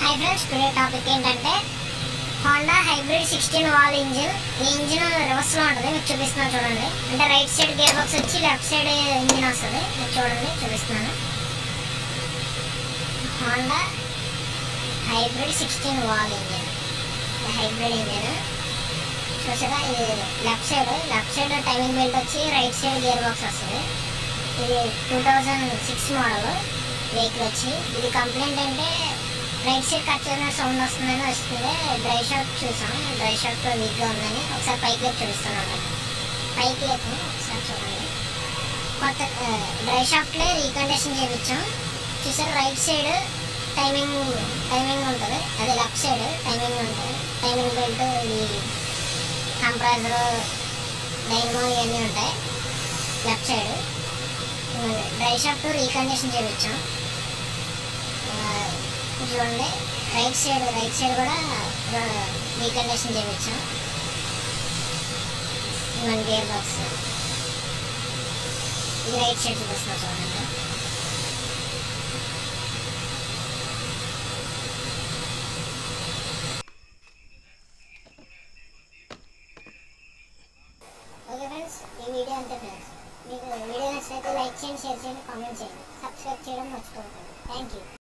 high friends today topic ఏంటంటే Honda hybrid sixteen valve engine ఈ engine రివర్స్లో ఉంటుంది మీకు చూపిస్తున్నాను చూడండి అంటే రైట్ సైడ్ గేర్ బాక్స్ వచ్చి లెఫ్ట్ సైడ్ ఇంజిన్ వస్తుంది మీకు చూడండి చూపిస్తున్నాను Honda hybrid sixteen valve engine hybrid engine చూసారా ఇది left side left side timing belt వచ్చి రైట్ సైడ్ గేర్ బాక్స్ వస్తుంది ఇది two thousand six model vehicle వచ్చి ఇది కంప్లైంట్ అంటే రైట్ సైడ్ కట్ చేసిన సౌండ్ వస్తుందని వస్తుంది డ్రై షాట్ చూసాం డ్రై షాట్ వీక్గా ఉందని ఒకసారి పైకి లేపి చూపిస్తున్నాను పైకి లేపు ఒకసారి చూడండి కొత్త డ్రై షాఫ్ట్లే రీకండిషన్ చేయించాం చూసారు రైట్ సైడ్ టైమింగ్ టైమింగ్ ఉంటుంది అది లెఫ్ట్ సైడ్ టైమింగ్ ఉంటుంది టైమింగ్ బెల్ట్ ఈ కంప్రెసర్ డైనమో ఇవన్నీ ఉంటాయి left side drive shaft recondition చేయించాం చూడండి రైట్ సైడ్ రైట్ సైడ్ కూడా రీకండిషన్ చేయించాం మన గేర్ బాక్స్ ఇది రైట్ సైడ్ చూపిస్తున్నా చూడండి ఓకే ఫ్రెండ్స్ ఈ వీడియో అంతే ఫ్రెండ్స్ మీకు వీడియో నచ్చినట్లయితే లైక్ చేయండి షేర్ చేయండి కామెంట్ చేయండి సబ్స్క్రైబ్ చేయడం మర్చిపోకండి థ్యాంక్ యూ